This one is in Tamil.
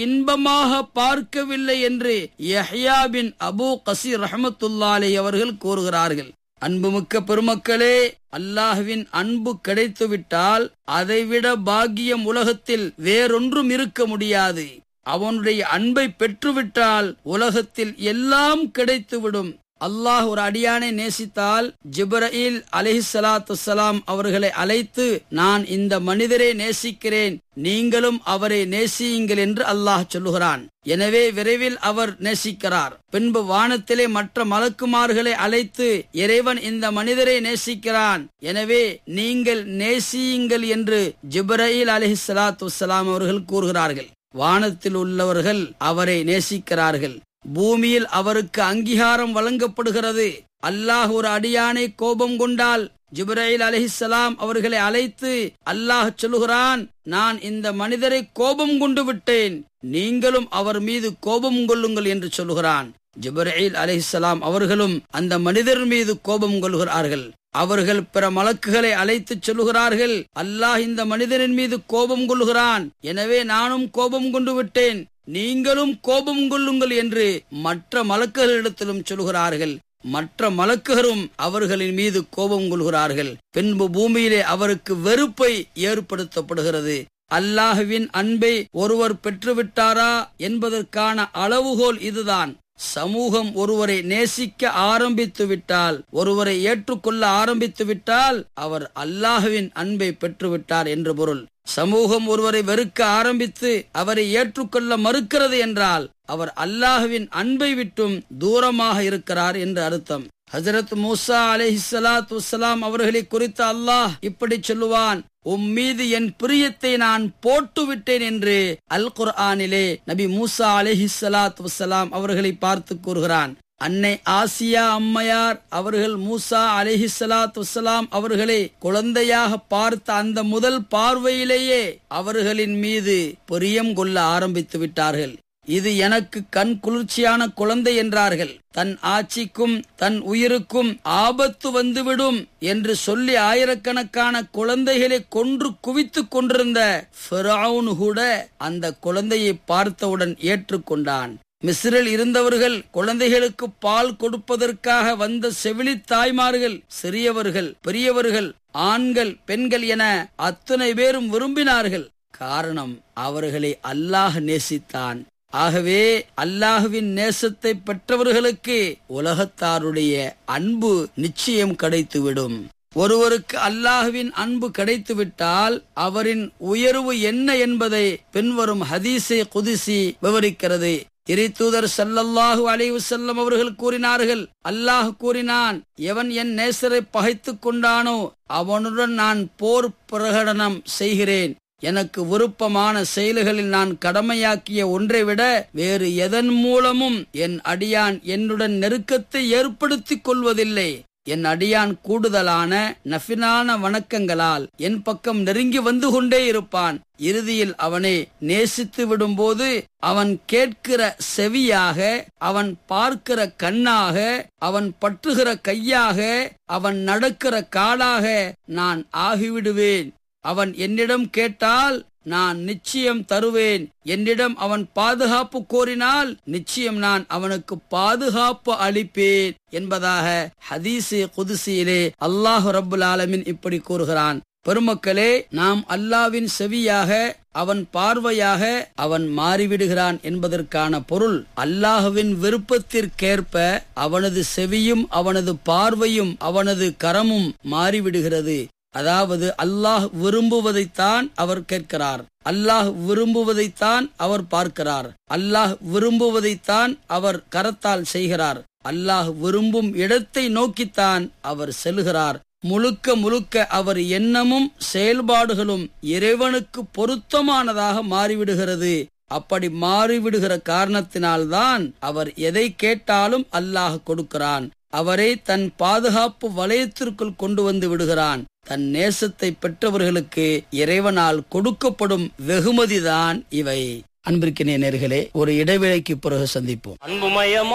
இன்பமாக பார்க்கவில்லை என்று யஹ்யா பின் அபு கசீர் ரஹமத்துல்லாலே அவர்கள் கூறுகிறார்கள் அன்புமிக்க பெருமக்களே அல்லாஹ்வின் அன்பு கிடைத்துவிட்டால் அதைவிட பாக்கியம் உலகத்தில் வேறொன்றும் இருக்க முடியாது அவனுடைய அன்பை பெற்றுவிட்டால் உலகத்தில் எல்லாம் கிடைத்துவிடும் அல்லாஹ் ஒரு அடியானை நேசித்தால் ஜிப்ரயில் அலிஹிசலாத்து சலாம் அவர்களை அழைத்து நான் இந்த மனிதரை நேசிக்கிறேன் நீங்களும் அவரை நேசியுங்கள் என்று அல்லாஹ் சொல்லுகிறான் எனவே விரைவில் அவர் நேசிக்கிறார் பின்பு வானத்திலே மற்ற மலக்குமார்களை அழைத்து இறைவன் இந்த மனிதரை நேசிக்கிறான் எனவே நீங்கள் நேசியுங்கள் என்று ஜிப்ரயில் அலிஹிசலாத்து வலாம் அவர்கள் கூறுகிறார்கள் வானத்தில் உள்ளவர்கள் அவரை நேசிக்கிறார்கள் பூமியில் அவருக்கு அங்கீகாரம் வழங்கப்படுகிறது அல்லாஹ் ஒரு அடியானை கோபம் கொண்டால் ஜிப்ராயில் அலிஹிசலாம் அவர்களை அழைத்து அல்லாஹ் சொல்லுகிறான் நான் இந்த மனிதரை கோபம் கொண்டு விட்டேன் நீங்களும் அவர் மீது கோபம் கொள்ளுங்கள் என்று சொல்லுகிறான் ஜிப்ராயில் அலிஹிசலாம் அவர்களும் அந்த மனிதர் மீது கோபம் கொள்கிறார்கள் அவர்கள் பிற மலக்குகளை அழைத்து சொல்லுகிறார்கள் அல்லாஹ் இந்த மனிதரின் மீது கோபம் கொள்ளுகிறான் எனவே நானும் கோபம் கொண்டு விட்டேன் நீங்களும் கோபம் கொள்ளுங்கள் என்று மற்ற மலக்குகளிடத்திலும் சொல்கிறார்கள் மற்ற மலக்குகரும் அவர்களின் மீது கோபம் கொள்கிறார்கள் பின்பு பூமியிலே அவருக்கு வெறுப்பை ஏற்படுத்தப்படுகிறது அல்லாஹுவின் அன்பை ஒருவர் பெற்றுவிட்டாரா என்பதற்கான அளவுகோல் இதுதான் சமூகம் ஒருவரை நேசிக்க ஆரம்பித்து விட்டால் ஒருவரை ஏற்றுக்கொள்ள ஆரம்பித்து விட்டால் அவர் அல்லாஹுவின் அன்பை பெற்றுவிட்டார் என்று பொருள் சமூகம் ஒருவரை வெறுக்க ஆரம்பித்து அவரை ஏற்றுக்கொள்ள மறுக்கிறது என்றால் அவர் அல்லாஹுவின் அன்பை விட்டும் தூரமாக இருக்கிறார் என்று அர்த்தம் ஹசரத் மூசா அலிஹிசலாத் வசலாம் அவர்களை குறித்து அல்லாஹ் இப்படி சொல்லுவான் உம் மீது என் பிரியத்தை நான் போட்டு விட்டேன் என்று அல் குர்ஆனிலே நபி மூசா அலிஹிசலாத் வசலாம் அவர்களை பார்த்து கூறுகிறான் அன்னை ஆசியா அம்மையார் அவர்கள் மூசா அலிஹிசலாத் வசலாம் அவர்களை குழந்தையாக பார்த்த அந்த முதல் பார்வையிலேயே அவர்களின் மீது பிரியம் கொள்ள ஆரம்பித்து விட்டார்கள் இது எனக்கு கண் குளிர்ச்சியான குழந்தை என்றார்கள் தன் ஆட்சிக்கும் தன் உயிருக்கும் ஆபத்து வந்துவிடும் என்று சொல்லி ஆயிரக்கணக்கான குழந்தைகளை கொன்று குவித்துக் கொண்டிருந்த கூட அந்த குழந்தையை பார்த்தவுடன் ஏற்றுக்கொண்டான் மிஸ்ரில் இருந்தவர்கள் குழந்தைகளுக்கு பால் கொடுப்பதற்காக வந்த செவிலி தாய்மார்கள் சிறியவர்கள் பெரியவர்கள் ஆண்கள் பெண்கள் என அத்தனை பேரும் விரும்பினார்கள் காரணம் அவர்களை அல்லாஹ் நேசித்தான் ஆகவே அல்லாஹுவின் நேசத்தை பெற்றவர்களுக்கு உலகத்தாருடைய அன்பு நிச்சயம் கிடைத்துவிடும் ஒருவருக்கு அல்லாஹுவின் அன்பு கிடைத்துவிட்டால் அவரின் உயர்வு என்ன என்பதை பின்வரும் ஹதீஸை குதிசி விவரிக்கிறது இறைத்தூதர் சல்லல்லாஹு அலைவு செல்லம் அவர்கள் கூறினார்கள் அல்லாஹ் கூறினான் எவன் என் நேசரை பகைத்துக் கொண்டானோ அவனுடன் நான் போர் பிரகடனம் செய்கிறேன் எனக்கு விருப்பமான செயல்களில் நான் கடமையாக்கிய ஒன்றை விட வேறு எதன் மூலமும் என் அடியான் என்னுடன் நெருக்கத்தை ஏற்படுத்திக் கொள்வதில்லை என் அடியான் கூடுதலான நஃபினான வணக்கங்களால் என் பக்கம் நெருங்கி வந்து கொண்டே இருப்பான் இறுதியில் அவனை நேசித்து விடும்போது அவன் கேட்கிற செவியாக அவன் பார்க்கிற கண்ணாக அவன் பற்றுகிற கையாக அவன் நடக்கிற காலாக நான் ஆகிவிடுவேன் அவன் என்னிடம் கேட்டால் நான் நிச்சயம் தருவேன் என்னிடம் அவன் பாதுகாப்பு கோரினால் நிச்சயம் நான் அவனுக்கு பாதுகாப்பு அளிப்பேன் என்பதாக ஹதீசு குதிசியிலே அல்லாஹு ரபுல் ஆலமின் இப்படி கூறுகிறான் பெருமக்களே நாம் அல்லாவின் செவியாக அவன் பார்வையாக அவன் மாறிவிடுகிறான் என்பதற்கான பொருள் அல்லாஹுவின் விருப்பத்திற்கேற்ப அவனது செவியும் அவனது பார்வையும் அவனது கரமும் மாறிவிடுகிறது அதாவது அல்லாஹ் விரும்புவதைத்தான் அவர் கேட்கிறார் அல்லாஹ் விரும்புவதைத்தான் அவர் பார்க்கிறார் அல்லாஹ் விரும்புவதைத்தான் அவர் கரத்தால் செய்கிறார் அல்லாஹ் விரும்பும் இடத்தை நோக்கித்தான் அவர் செல்கிறார் முழுக்க முழுக்க அவர் எண்ணமும் செயல்பாடுகளும் இறைவனுக்கு பொருத்தமானதாக மாறிவிடுகிறது அப்படி மாறிவிடுகிற காரணத்தினால்தான் அவர் எதை கேட்டாலும் அல்லாஹ் கொடுக்கிறான் அவரை தன் பாதுகாப்பு வலயத்திற்குள் கொண்டு வந்து விடுகிறான் தன் நேசத்தை பெற்றவர்களுக்கு இறைவனால் கொடுக்கப்படும் வெகுமதிதான் இவை அன்பிற்கினிய நேர்களே ஒரு இடைவேளைக்கு பிறகு சந்திப்போம் அன்புமயம்